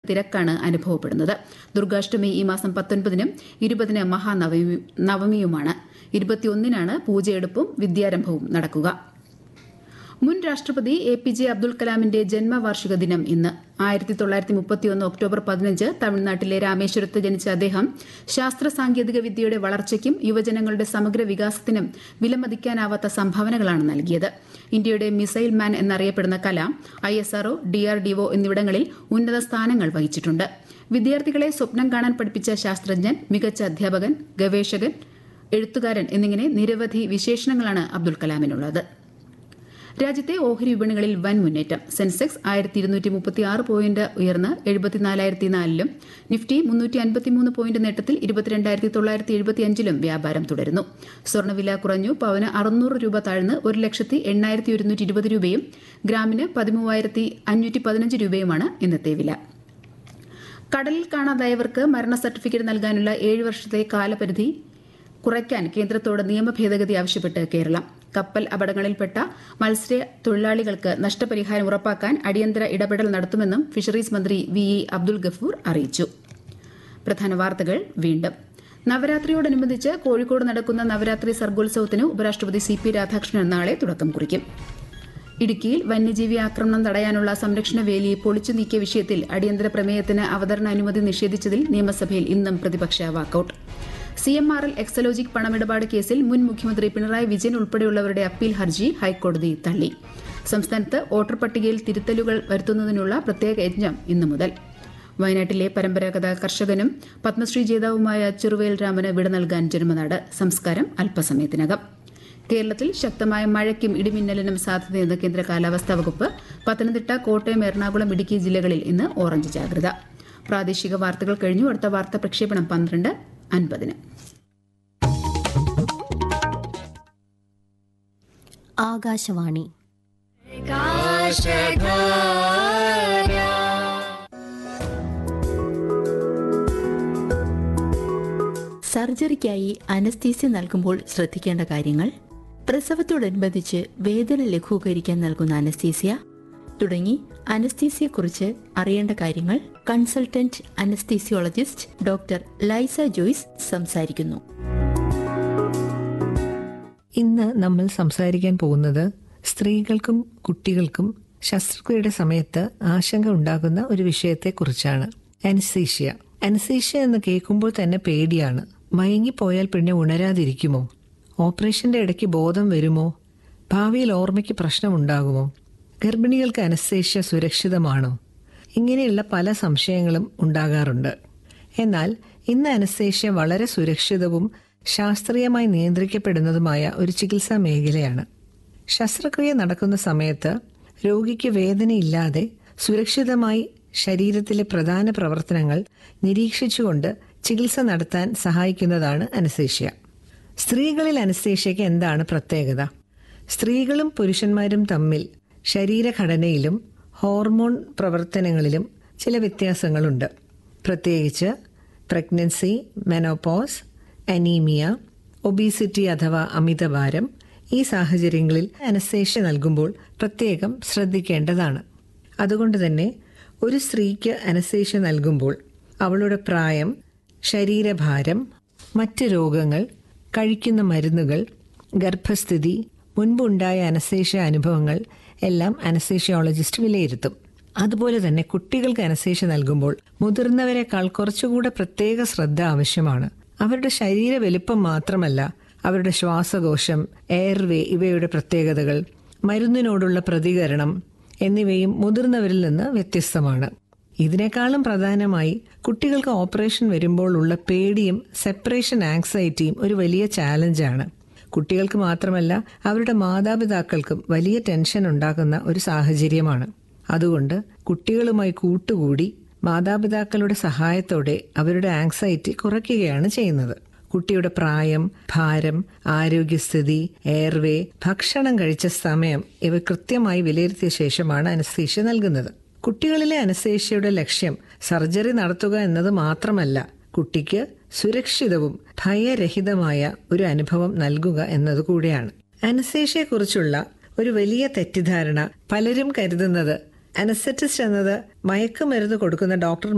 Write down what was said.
തിരക്കാണ് അനുഭവപ്പെടുന്നത് ദുർഗാഷ്ടമി ഈ മാസം പത്തൊൻപതിനും ഇരുപതിന് മഹാനവമി നവമിയുമാണ് ഇരുപത്തിയൊന്നിനാണ് പൂജയെടുപ്പും വിദ്യാരംഭവും നടക്കുക മുൻ രാഷ്ട്രപതി എ പി ജെ അബ്ദുൽ കലാമിന്റെ ജന്മവാർഷിക ദിനം ഇന്ന് ആയിരത്തി തൊള്ളായിരത്തി മുപ്പത്തിയൊന്ന് ഒക്ടോബർ പതിനഞ്ച് തമിഴ്നാട്ടിലെ രാമേശ്വരത്ത് ജനിച്ച അദ്ദേഹം ശാസ്ത്ര സാങ്കേതിക വിദ്യയുടെ വളർച്ചയ്ക്കും യുവജനങ്ങളുടെ സമഗ്ര വികാസത്തിനും വിലമതിക്കാനാവാത്ത സംഭാവനകളാണ് നൽകിയത് ഇന്ത്യയുടെ മിസൈൽ മാൻ എന്നറിയപ്പെടുന്ന Kalam I S RO DRDO എന്നിവിടങ്ങളിൽ ഉന്നത സ്ഥാനങ്ങൾ വഹിച്ചിട്ടുണ്ട് വിദ്യാർത്ഥികളെ സ്വപ്നം കാണാൻ പഠിപ്പിച്ച ശാസ്ത്രജ്ഞൻ മികച്ച അധ്യാപകൻ ഗവേഷകൻ എഴുത്തുകാരൻ എന്നിങ്ങനെ നിരവധി വിശേഷണങ്ങളാണ് അബ്ദുൽ കലാമിനുള്ളത് രാജ്യത്തെ ഓഹരി വിപണികളിൽ വൻ മുന്നേറ്റം സെൻസെക്സ് ആയിരത്തി ഇരുന്നൂറ്റി മുപ്പത്തി ആറ് പോയിന്റ് ഉയർന്ന് എഴുപത്തിനാലായിരത്തി നാലിലും നിഫ്റ്റി മുന്നൂറ്റി അൻപത്തിമൂന്ന് പോയിന്റ് നേട്ടത്തിൽ ഇരുപത്തിരണ്ടായിരത്തി തൊള്ളായിരത്തി എഴുപത്തിയഞ്ചിലും വ്യാപാരം തുടരുന്നു സ്വർണ്ണവില കുറഞ്ഞു പവന് അറുന്നൂറ് രൂപ താഴ്ന്ന് ഒരു ലക്ഷത്തി എണ്ണായിരത്തി ഒരുന്നൂറ്റി ഇരുപത് രൂപയും ഗ്രാമിന് പതിമൂവായിരത്തി അഞ്ഞൂറ്റി പതിനഞ്ച് രൂപയുമാണ് ഇന്നത്തെ വില കടലിൽ കാണാതായവർക്ക് മരണ സർട്ടിഫിക്കറ്റ് നൽകാനുള്ള ഏഴ് വർഷത്തെ കാലപരിധി കുറയ്ക്കാൻ കേന്ദ്രത്തോട് നിയമ ഭേദഗതി ആവശ്യപ്പെട്ട് കേരളം കപ്പൽ അപകടങ്ങളിൽപ്പെട്ട മത്സ്യ തൊഴിലാളികൾക്ക് നഷ്ടപരിഹാരം ഉറപ്പാക്കാൻ അടിയന്തര ഇടപെടൽ നടത്തുമെന്നും ഫിഷറീസ് മന്ത്രി വി ഇ അബ്ദുൽ ഗഫൂർ അറിയിച്ചു പ്രധാന വാർത്തകൾ വീണ്ടും നവരാത്രിയോടനുബന്ധിച്ച് കോഴിക്കോട് നടക്കുന്ന നവരാത്രി സർഗോത്സവത്തിന് ഉപരാഷ്ട്രപതി സി പി രാധാകൃഷ്ണൻ നാളെ തുടക്കം കുറിക്കും ഇടുക്കിയിൽ വന്യജീവി ആക്രമണം തടയാനുള്ള സംരക്ഷണ വേലി പൊളിച്ചു നീക്കിയ വിഷയത്തിൽ അടിയന്തര പ്രമേയത്തിന് അവതരണ അനുമതി നിഷേധിച്ചതിൽ നിയമസഭയിൽ ഇന്നും പ്രതിപക്ഷ walkout C M R L Exalogic പണമിടപാട് കേസിൽ മുൻ മുഖ്യമന്ത്രി പിണറായി വിജയൻ ഉൾപ്പെടെയുള്ളവരുടെ അപ്പീൽ ഹർജി ഹൈക്കോടതി തള്ളി സംസ്ഥാനത്ത് വോട്ടർ പട്ടികയിൽ തിരുത്തലുകൾ വരുത്തുന്നതിനുള്ള പ്രത്യേക യജ്ഞം ഇന്നു മുതൽ വയനാട്ടിലെ പരമ്പരാഗത കർഷകനും പത്മശ്രീ ജേതാവുമായ ചെറുവേൽ രാമന് വിട നൽകാൻ ജന്മനാട് സംസ്കാരം അല്പസമയത്തിനകം കേരളത്തിൽ ശക്തമായ മഴയ്ക്കും ഇടിമിന്നലിനും സാധ്യതയെന്ന് കേന്ദ്ര കാലാവസ്ഥാ വകുപ്പ് പത്തനംതിട്ട കോട്ടയം എറണാകുളം ഇടുക്കി ജില്ലകളിൽ ഇന്ന് ഓറഞ്ച് ജാഗ്രത പ്രാദേശിക വാർത്തകൾ കഴിഞ്ഞു അടുത്ത വാർത്താ പ്രക്ഷേപണം പന്ത്രണ്ട് അൻപതിന് ആകാശവാണി സർജറിക്കായി അനസ്തീസ്യ നൽകുമ്പോൾ ശ്രദ്ധിക്കേണ്ട കാര്യങ്ങൾ പ്രസവത്തോടനുബന്ധിച്ച് വേദന ലഘൂകരിക്കാൻ നൽകുന്ന അനസ്തീസ്യ തുടങ്ങി അനസ്തീസിയെക്കുറിച്ച് അറിയേണ്ട കാര്യങ്ങൾ കൺസൾട്ടന്റ് അനസ്തീസിയോളജിസ്റ്റ് ഡോക്ടർ ലൈസ ജോയ്സ് സംസാരിക്കുന്നു ഇന്ന് നമ്മൾ സംസാരിക്കാൻ പോകുന്നത് സ്ത്രീകൾക്കും കുട്ടികൾക്കും ശസ്ത്രക്രിയയുടെ സമയത്ത് ആശങ്ക ഉണ്ടാകുന്ന ഒരു വിഷയത്തെക്കുറിച്ചാണ് അനസീഷ്യ അനസീഷ്യ എന്ന് കേൾക്കുമ്പോൾ തന്നെ പേടിയാണ് മയങ്ങിപ്പോയാൽ പിന്നെ ഉണരാതിരിക്കുമോ ഓപ്പറേഷന്റെ ഇടയ്ക്ക് ബോധം വരുമോ ഭാവിയിൽ ഓർമ്മയ്ക്ക് പ്രശ്നമുണ്ടാകുമോ ഗർഭിണികൾക്ക് അനസ്തേഷ്യ സുരക്ഷിതമാണോ ഇങ്ങനെയുള്ള പല സംശയങ്ങളും ഉണ്ടാകാറുണ്ട് എന്നാൽ ഇന്ന് അനസ്തേഷ്യ വളരെ സുരക്ഷിതവും ശാസ്ത്രീയമായി നിയന്ത്രിക്കപ്പെടുന്നതുമായ ഒരു ചികിത്സാ മേഖലയാണ് ശസ്ത്രക്രിയ നടക്കുന്ന സമയത്ത് രോഗിക്ക് വേദനയില്ലാതെ സുരക്ഷിതമായി ശരീരത്തിലെ പ്രധാന പ്രവർത്തനങ്ങൾ നിരീക്ഷിച്ചുകൊണ്ട് ചികിത്സ നടത്താൻ സഹായിക്കുന്നതാണ് അനസ്തേഷ്യ സ്ത്രീകളിൽ അനസ്തേഷ്യയ്ക്ക് എന്താണ് പ്രത്യേകത സ്ത്രീകളും പുരുഷന്മാരും തമ്മിൽ ശരീരഘടനയിലും ഹോർമോൺ പ്രവർത്തനങ്ങളിലും ചില വ്യത്യാസങ്ങളുണ്ട് പ്രത്യേകിച്ച് പ്രഗ്നൻസി മെനോപോസ് അനീമിയ ഒബീസിറ്റി അഥവാ അമിതഭാരം ഈ സാഹചര്യങ്ങളിൽ അനസ്തേഷ്യ നൽകുമ്പോൾ പ്രത്യേകം ശ്രദ്ധിക്കേണ്ടതാണ് അതുകൊണ്ട് തന്നെ ഒരു സ്ത്രീക്ക് അനസ്തേഷ്യ നൽകുമ്പോൾ അവളുടെ പ്രായം ശരീരഭാരം മറ്റ് രോഗങ്ങൾ കഴിക്കുന്ന മരുന്നുകൾ ഗർഭസ്ഥിതി മുൻപുണ്ടായ അനസ്തേഷ്യ അനുഭവങ്ങൾ എല്ലാം അനസ്തേഷ്യോളജിസ്റ്റ് വിലയിരുത്തും അതുപോലെ തന്നെ കുട്ടികൾക്ക് അനസ്തേഷ്യ നൽകുമ്പോൾ മുതിർന്നവരെക്കാൾ കുറച്ചുകൂടെ പ്രത്യേക ശ്രദ്ധ ആവശ്യമാണ് അവരുടെ ശരീര വലിപ്പം മാത്രമല്ല അവരുടെ ശ്വാസകോശം എയർവേ ഇവയുടെ പ്രത്യേകതകൾ മരുന്നിനോടുള്ള പ്രതികരണം എന്നിവയും മുതിർന്നവരിൽ നിന്ന് വ്യത്യസ്തമാണ് ഇതിനേക്കാളും പ്രധാനമായി കുട്ടികൾക്ക് ഓപ്പറേഷൻ വരുമ്പോൾ ഉള്ള പേടിയും സെപ്പറേഷൻ ആങ്സൈറ്റിയും ഒരു വലിയ ചാലഞ്ചാണ് കുട്ടികൾക്ക് മാത്രമല്ല അവരുടെ മാതാപിതാക്കൾക്കും വലിയ ടെൻഷൻ ഉണ്ടാക്കുന്ന ഒരു സാഹചര്യമാണ് അതുകൊണ്ട് കുട്ടികളുമായി കൂട്ടുകൂടി മാതാപിതാക്കളുടെ സഹായത്തോടെ അവരുടെ ആങ്സൈറ്റി കുറയ്ക്കുകയാണ് ചെയ്യുന്നത് കുട്ടിയുടെ പ്രായം ഭാരം ആരോഗ്യസ്ഥിതി എയർവേ ഭക്ഷണം കഴിച്ച സമയം ഇവ കൃത്യമായി വിലയിരുത്തിയ ശേഷമാണ് അനസ്തീഷ്യ നൽകുന്നത് കുട്ടികളിലെ അനസ്തേഷ്യയുടെ ലക്ഷ്യം സർജറി നടത്തുക എന്നത് മാത്രമല്ല കുട്ടിക്ക് സുരക്ഷിതവും ഭയരഹിതമായ ഒരു അനുഭവം നൽകുക എന്നതുകൂടിയാണ് അനസ്തേഷ്യയെക്കുറിച്ചുള്ള ഒരു വലിയ തെറ്റിദ്ധാരണ പലരും കരുതുന്നത് അനസ്തറ്റിസ്റ്റ് എന്നത് മയക്കുമരുന്ന് കൊടുക്കുന്ന ഡോക്ടർ